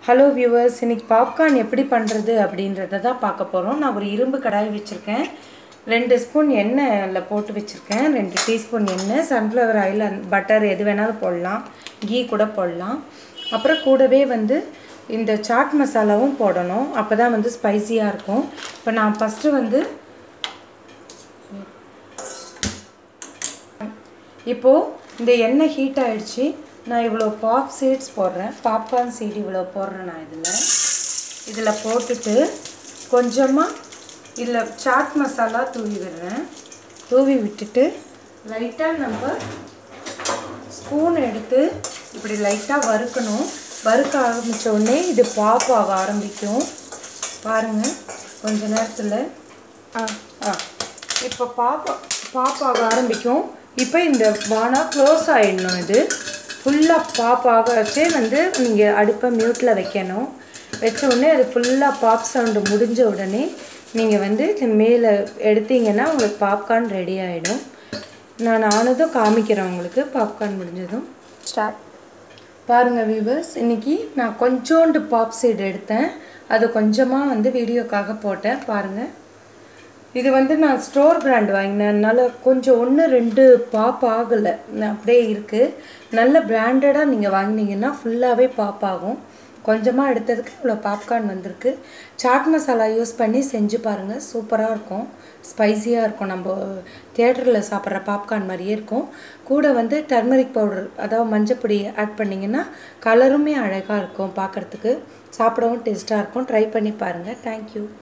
hello viewers இன்னைக்கு popcorn எப்படி பண்ணுறது அப்படின்றத தான் பார்க்க போகிறோம் நான் ஒரு இரும்பு கடாய் வச்சுருக்கேன் ரெண்டு ஸ்பூன் எண்ணெயில் போட்டு வச்சுருக்கேன் ரெண்டு டீஸ்பூன் எண்ணெய் சன்ஃப்ளவர் ஆயில் பட்டர் எது வேணாலும் போடலாம் கீ கூட போடலாம் அப்புறம் கூடவே வந்து இந்த சாட் மசாலாவும் போடணும் அப்போ தான் வந்து ஸ்பைசியாக இருக்கும் இப்போ நான் ஃபஸ்ட்டு வந்து இப்போது இந்த எண்ணெய் ஹீட் ஆகிடுச்சு நான் இவ்வளோ பாப் சீட்ஸ் போடுறேன் பாப்கார்ன் சீட் இவ்வளோ போடுறேன் நான் இதில் இதில் போட்டுட்டு கொஞ்சமாக இதில் சாட் மசாலா தூவி விடுறேன் தூவி விட்டுட்டு லைட்டாக நம்ம ஸ்பூன் எடுத்து இப்படி லைட்டாக வறுக்கணும் வறுக்க ஆரம்பித்த உடனே இது பாப் ஆக ஆரம்பிக்கும் பாருங்கள் கொஞ்ச நேரத்தில் ஆ ஆ இப்போ பாப்பா பாப் ஆக ஆரம்பிக்கும் இப்போ இந்த வானா க்ளோஸ் ஆகிடணும் இது ஃபுல்லாக பாப் ஆகச்சே வந்து நீங்கள் அடுப்பை மியூட்டில் வைக்கணும் வச்ச உடனே அது ஃபுல்லாக பாப் சவுண்டு முடிஞ்ச உடனே நீங்கள் வந்து இது மேலே எடுத்தீங்கன்னா உங்களுக்கு பாப்கார்ன் ரெடி ஆகிடும் நான் ஆனதும் காமிக்கிறேன் உங்களுக்கு பாப்கார்ன் முடிஞ்சதும் ஸ்டார்ட் பாருங்கள் வியூவர்ஸ் இன்றைக்கி நான் கொஞ்சோண்டு பாப் சைடு எடுத்தேன் அது கொஞ்சமாக வந்து வீடியோக்காக போட்டேன் பாருங்கள் இது வந்து நான் ஸ்டோர் பிராண்ட் வாங்கினதுனால கொஞ்சம் ஒன்று ரெண்டு பாப் ஆகலை அப்படியே இருக்குது நல்ல பிராண்டடாக நீங்கள் வாங்கினீங்கன்னா ஃபுல்லாகவே பாப் ஆகும் கொஞ்சமாக எடுத்ததுக்கு இவ்வளோ பாப்கார்ன் வந்திருக்கு சாட் மசாலா யூஸ் பண்ணி செஞ்சு பாருங்கள் சூப்பராக இருக்கும் ஸ்பைஸியாக இருக்கும் நம்ம தேட்டரில் சாப்பிட்ற பாப்கார்ன் மாதிரியே இருக்கும் கூட வந்து டர்மரிக் பவுடர் அதாவது மஞ்சப்பொடி ஆட் பண்ணிங்கன்னா கலருமே அழகாக இருக்கும் பார்க்குறதுக்கு சாப்பிடவும் டேஸ்ட்டாக இருக்கும் ட்ரை பண்ணி பாருங்கள் தேங்க்யூ